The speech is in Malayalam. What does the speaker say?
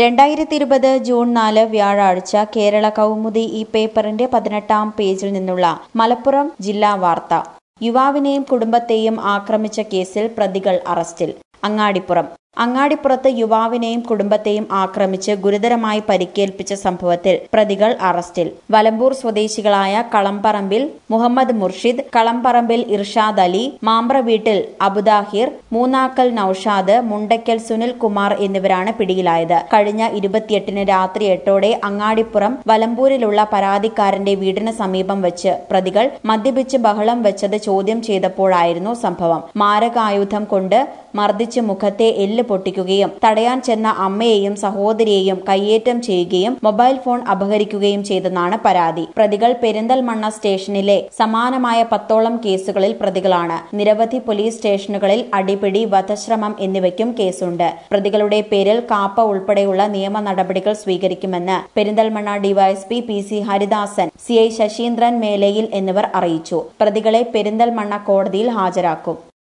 രണ്ടായിരത്തി ഇരുപത് ജൂൺ നാല് വ്യാഴാഴ്ച കേരള കൗമുദി ഈ പേപ്പറിന്റെ പതിനെട്ടാം പേജിൽ നിന്നുള്ള മലപ്പുറം ജില്ലാ വാർത്ത യുവാവിനെയും കുടുംബത്തെയും ആക്രമിച്ച കേസിൽ പ്രതികൾ അറസ്റ്റിൽ അങ്ങാടിപ്പുറം അങ്ങാടിപ്പുറത്ത് യുവാവിനെയും കുടുംബത്തെയും ആക്രമിച്ച് ഗുരുതരമായി പരിക്കേൽപ്പിച്ച സംഭവത്തിൽ പ്രതികൾ അറസ്റ്റിൽ വലമ്പൂർ സ്വദേശികളായ കളംപറമ്പിൽ മുഹമ്മദ് മുർഷിദ് കളംപറമ്പിൽ ഇർഷാദ് അലി മാമ്പ്ര വീട്ടിൽ അബുദാഹിർ മൂന്നാക്കൽ നൌഷാദ് മുണ്ടയ്ക്കൽ സുനിൽ കുമാർ എന്നിവരാണ് പിടിയിലായത് കഴിഞ്ഞ ഇരുപത്തിയെട്ടിന് രാത്രി എട്ടോടെ അങ്ങാടിപ്പുറം വലമ്പൂരിലുള്ള പരാതിക്കാരന്റെ വീടിന് സമീപം വെച്ച് പ്രതികൾ മദ്യപിച്ച് ബഹളം വെച്ചത് ചോദ്യം ചെയ്തപ്പോഴായിരുന്നു സംഭവം മാരകായുധം കൊണ്ട് മർദ്ദിച്ച് മുഖത്തെ എല്ല് പൊട്ടിക്കുകയും തടയാൻ ചെന്ന അമ്മയെയും സഹോദരിയെയും കയ്യേറ്റം ചെയ്യുകയും മൊബൈൽ ഫോൺ അപഹരിക്കുകയും ചെയ്തെന്നാണ് പരാതി പ്രതികൾ പെരിന്തൽമണ്ണ സ്റ്റേഷനിലെ സമാനമായ പത്തോളം കേസുകളിൽ പ്രതികളാണ് നിരവധി പോലീസ് സ്റ്റേഷനുകളിൽ അടിപിടി വധശ്രമം എന്നിവയ്ക്കും കേസുണ്ട് പ്രതികളുടെ പേരിൽ കാപ്പ ഉൾപ്പെടെയുള്ള നിയമ നടപടികൾ സ്വീകരിക്കുമെന്ന് Perinthalmanna DYSP P C Haridasan C I Sasheendran Melayil എന്നിവർ അറിയിച്ചു പ്രതികളെ പെരിന്തൽമണ്ണ കോടതിയിൽ ഹാജരാക്കും